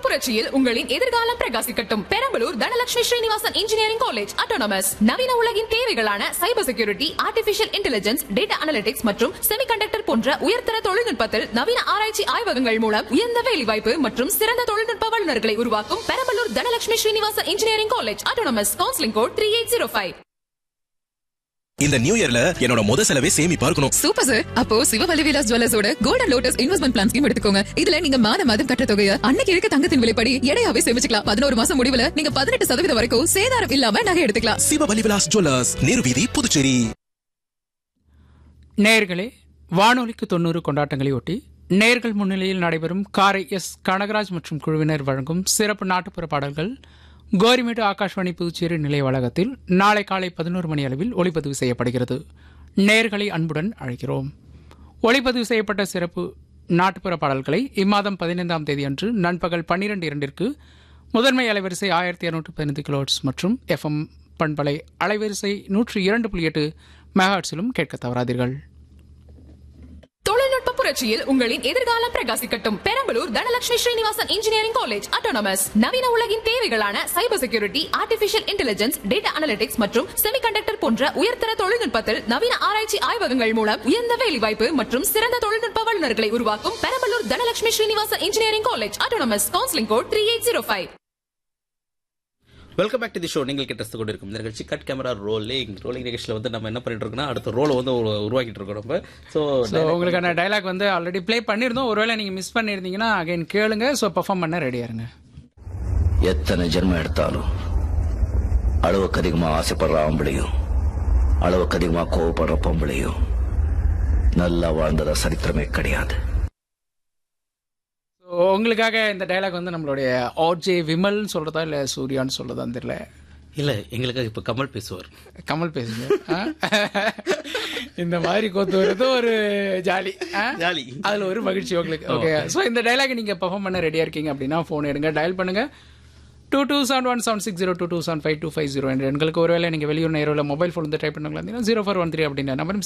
புரட்சியில் உங்களின் எதிர்காலம் பிரகாசிக்கட்டும் Perambalur Dhanalakshmi Srinivasan engineering college autonomous நவீன உலகின் தேவைகளான cyber security artificial intelligence data analytics மற்றும் செமிகண்டக்டர் போன்ற உயர்தர தொழில்நுட்பத்தில் நவீன ஆராய்ச்சி ஆய்வகங்கள் மூலம் உயர்ந்த வேலைவாய்ப்பு மற்றும் சிறந்த தொழில்நுட்ப வல்லுநர்களை உருவாக்கும் Perambalur Dhanalakshmi Srinivasan engineering college autonomous counselling code three eight zero five இந்த நியூ இயர்ல என்னோட முத செலவே சேமிப்பா இருக்கணும் சூப்பர் சார் அப்போ சிவவலி விலாஸ் ஜுவல்லர்ஸோட golden lotus investment plan scheme எடுத்துக்கோங்க இதுல நீங்க மாத மாதம் கட்ட தொகையை அன்னைக்கு இருக்க தங்கத்தின் விலைப்படி எடையாவே சேமிச்சுக்கலாம் பதினோரு மாசம் முடிவுல நீங்க பதினெட்டு சதவீதம் வரைக்கும் சேதாரம் இல்லாம நகை எடுத்துக்கலாம் சிவபலி விலாஸ் ஜுவல்லர்ஸ் நேரு வீதி புதுச்சேரி நேர்களே வானொலிக்கு தொண்ணூறு கொண்டாட்டங்களை ஒட்டி நேர்கள் முன்னிலையில் நடைபெறும் காரை எஸ் கனகராஜ் மற்றும் குழுவினர் வழங்கும் சிறப்பு நாட்டுப்புற பாடல்கள் கோரிமேடு ஆகாஷ்வாணி புதுச்சேரி நிலைய வளாகத்தில் நாளை காலை பதினோரு மணி அளவில் ஒளிப்பதிவு செய்யப்படுகிறது நேர்களை அன்புடன் அழைக்கிறோம் ஒளிப்பதிவு செய்யப்பட்ட சிறப்பு நாட்டுப்புற பாடல்களை இம்மாதம் பதினைந்தாம் தேதி அன்று நண்பகல் பன்னிரண்டு இரண்டிற்கு முதன்மை அலைவரிசை ஆயிரத்தி இருநூற்று பதினைந்து கிலோட்ஸ் மற்றும் எஃப்எம் பண்பலை அலைவரிசை நூற்றி இரண்டு புள்ளி எட்டு மெகாட்ஸிலும் கேட்க தவறாதீர்கள் தொழில்நுட்ப புரட்சியில் உங்களின் எதிர்காலம் பிரகாசிக்கட்டும் Perambalur Dhanalakshmi Srinivasan engineering college autonomous நவீன உலகின் தேவைகளான cyber security artificial intelligence data analytics மற்றும் செமிகண்டக்டர் போன்ற உயர்தர தொழில்நுட்பத்தில் நவீன ஆராய்ச்சி ஆய்வகங்கள் மூலம் உயர்ந்த வேலைவாய்ப்பு மற்றும் சிறந்த தொழில்நுட்ப வல்லுநர்களை உருவாக்கும் Perambalur Dhanalakshmi Srinivasan engineering college autonomous counselling code three eight zero five welcome back to the show நீங்கள் கிட்ட கொண்டு இருக்கும் இந்த நிகழ்ச்சி கட் கேமரா ரோலிங் ரோலிங் நிகழ்ச்சியில் வந்து நம்ம என்ன பண்ணிட்டு இருக்கோம்னா அடுத்த ரோலை வந்து உரு- உருவாக்கிட்டு இருக்கோம் நம்ம ஸோ ஸோ உங்களுக்கான டைலாக் வந்து ஆல்ரெடி ப்ளே பண்ணியிருந்தோம் ஒருவேளை நீங்கள் மிஸ் பண்ணியிருந்தீங்கன்னா அகைன் கேளுங்க ஸோ பெர்ஃபார்ம் பண்ண ரெடியா இருங்க எத்தனை ஜென்மம் எடுத்தாலும் அளவுக்கு அதிகமா ஆசைப்படுற ஆம்பளையும் அளவுக்கு அதிகமா கோவப்படுற பொம்பளையும் நல்லா வாழ்ந்ததா சரித்திரமே கிடையாது ஸோ உங்களுக்காக இந்த டைலாக் வந்து நம்மளுடைய ஆர்ஜே விமல்னு சொல்றதா இல்லை சூர்யான்னு சொல்றதான்னு தெரியல இல்லை எங்களுக்காக இப்போ கமல் பேசுவார் கமல் பேசுங்க ஆ? இந்த மாதிரி கோத்து வர்றது ஒரு ஜாலி ஆ? ஜாலி. அதுல ஒரு மகிழ்ச்சி உங்களுக்கு ஓகே ஸோ இந்த டைலாக் நீங்க பெர்ஃபார்ம் பண்ண ரெடியா இருக்கீங்க அப்படின்னா ஃபோன் எடுங்க டயல் பண்ணுங்க two two seven one seven six zero two two seven five two five zero என்ற எண்களுக்கு ஒருவேளை நீங்கள் வெளியூர் நேரில் மொபைல் ஃபோன் வந்து டைப் பண்ணுங்களா ஜீரோ ஃபோர் ஒன் த்ரீ அப்படின்ற நம்பர்